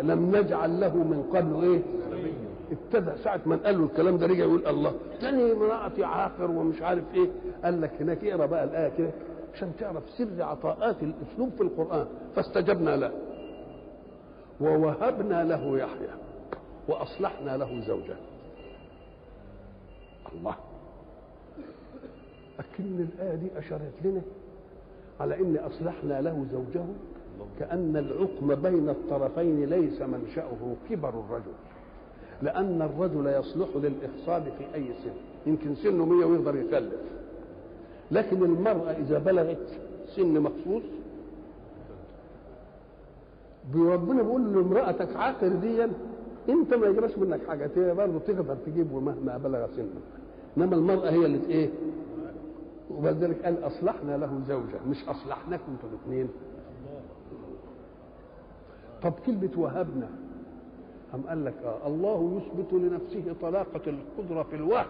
لم نجعل له من قبل ايه ابتدى ساعة ما قال له الكلام ده رجع يقول الله تاني امرأتي عاقر ومش عارف ايه قال لك هناك اقرا بقى الآية كده عشان تعرف سر عطاءات الأسلوب في القرآن فاستجبنا له ووهبنا له يحيى وأصلحنا له زوجه الله لكن الآية دي أشارت لنا على إن أصلحنا له زوجه كأن العقم بين الطرفين ليس منشأه كبر الرجل لأن الرجل يصلح للإخصاب في أي سن يمكن سنه مية ويقدر يخلف لكن المرأة إذا بلغت سن مخصوص ربنا بيقول لامرأتك عاقر ديا انت ما يجراش منك حاجه هي برضه تقدر تجيب مهما بلغ سنك انما المراه هي اللي ايه وبذلك قال اصلحنا له زوجا مش اصلحناكم انتوا الاثنين طب كلمه وهبنا أم قال لك آه الله يثبت لنفسه طلاقة القدرة في الوهب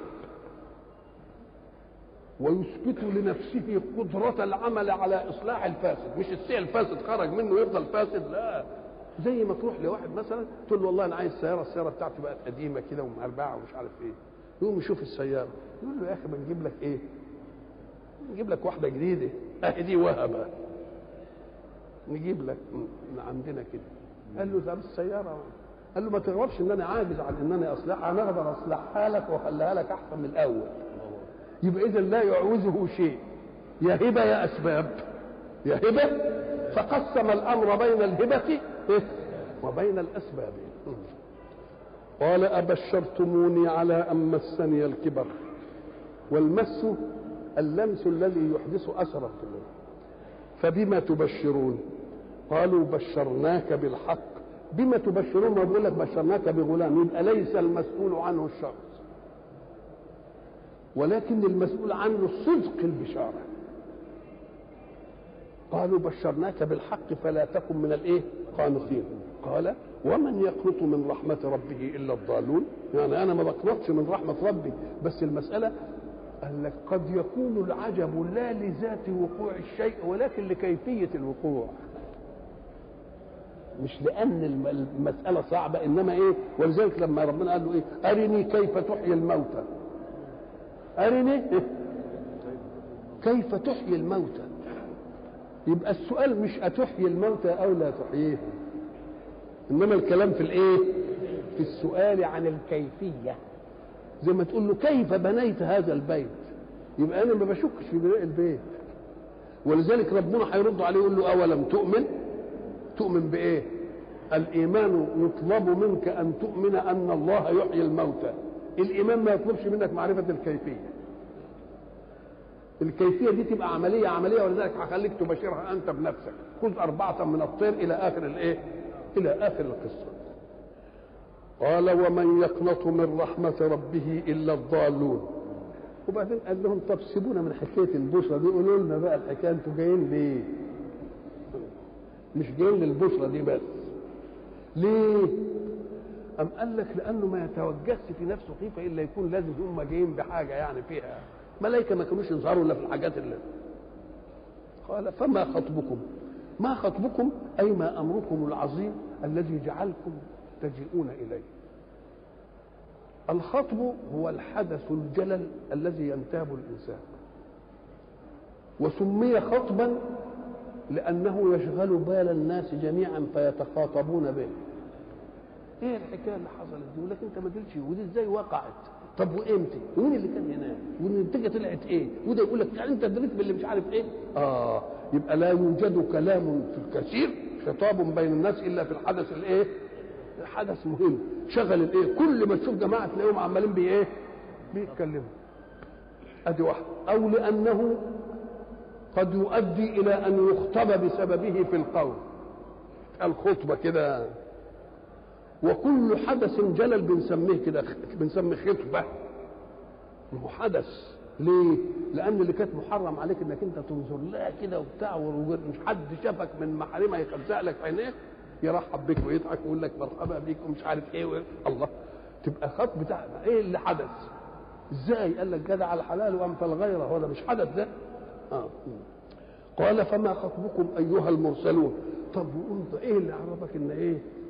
ويثبت لنفسه قدرة العمل على إصلاح الفاسد مش الشيء الفاسد خرج منه يفضل فاسد لا زي ما تروح لواحد مثلا تقول له والله انا عايز سياره السياره بتاعتي بقت قديمه كده ومربعه ومش عارف ايه يقوم يشوف السياره يقول له يا اخي ما نجيب لك ايه نجيب لك واحده جديده اهي دي وهبه نجيب لك من عندنا كده قال له طب السياره قال له ما تغربش ان انا عاجز عن ان انا اصلحها انا اقدر اصلحها لك واخليها لك احسن من الاول يبقى اذا لا يعوزه شيء يا هبه يا اسباب يا هبه فقسم الامر بين الهبه وبين الاسباب قال ابشرتموني على ان مسني الكبر والمس اللمس الذي يحدث اثرا في اللون فبما تبشرون قالوا بشرناك بالحق بما تبشرون ما بيقول لك بشرناك بغلام يبقى ليس المسؤول عنه الشخص ولكن المسؤول عنه صدق البشاره قالوا بشرناك بالحق فلا تكن من الايه قانطين قال ومن يقنط من رحمة ربه إلا الضالون يعني أنا ما بقنطش من رحمة ربي بس المسألة قال لك قد يكون العجب لا لذات وقوع الشيء ولكن لكيفية الوقوع مش لأن المسألة صعبة إنما إيه ولذلك لما ربنا قال له إيه أرني كيف تحيي الموتى أرني كيف تحيي الموتى يبقى السؤال مش أتحيي الموتى أو لا تحييه إنما الكلام في الإيه؟ في السؤال عن الكيفية زي ما تقول له كيف بنيت هذا البيت يبقى أنا ما بشكش في بناء البيت ولذلك ربنا هيرد عليه يقول له أولم تؤمن تؤمن بإيه الإيمان يطلب منك أن تؤمن أن الله يحيي الموتى الإيمان ما يطلبش منك معرفة الكيفية الكيفيه دي تبقى عمليه عمليه ولذلك هخليك تباشرها انت بنفسك خذ اربعه من الطير الى اخر الايه؟ الى اخر القصه. قال ومن يقنط من رحمه ربه الا الضالون. وبعدين قال لهم طب سيبونا من حكايه البشرى دي قولوا لنا بقى الحكايه انتوا جايين ليه؟ مش جايين للبشرى دي بس. ليه؟ أم قال لك لأنه ما يتوجهش في نفسه خيفة إلا يكون لازم هم جايين بحاجة يعني فيها ملائكه ما كانوش يظهروا الا في الحاجات اللي قال فما خطبكم ما خطبكم اي ما امركم العظيم الذي جعلكم تجيئون اليه الخطب هو الحدث الجلل الذي ينتاب الانسان وسمي خطبا لانه يشغل بال الناس جميعا فيتخاطبون به ايه الحكايه اللي حصلت دي ولكن انت ما قلتش ودي ازاي وقعت طب وامتى ومين اللي كان هناك والنتيجه طلعت ايه وده يقول لك يعني انت دريت باللي مش عارف ايه اه يبقى لا يوجد كلام في الكثير خطاب بين الناس الا في الحدث الايه الحدث مهم شغل الايه كل ما تشوف جماعه تلاقيهم عمالين بي ايه بيتكلموا ادي واحد او لانه قد يؤدي الى ان يخطب بسببه في القول الخطبه كده وكل حدث جلل بنسميه كده بنسميه خطبه هو حدث ليه؟ لأن اللي كانت محرم عليك إنك أنت تنظر لها كده وبتاع ومش حد شافك من محارمها يخزق لك عينيه يرحب بك ويضحك ويقول لك مرحبا بيك ومش عارف إيه و... الله تبقى خط بتاع إيه اللي حدث؟ إزاي؟ قال لك جدع الحلال وأنفى الغيره هو ده مش حدث ده؟ آه. قال فما خطبكم أيها المرسلون طب وانت ايه اللي عرفك ان ايه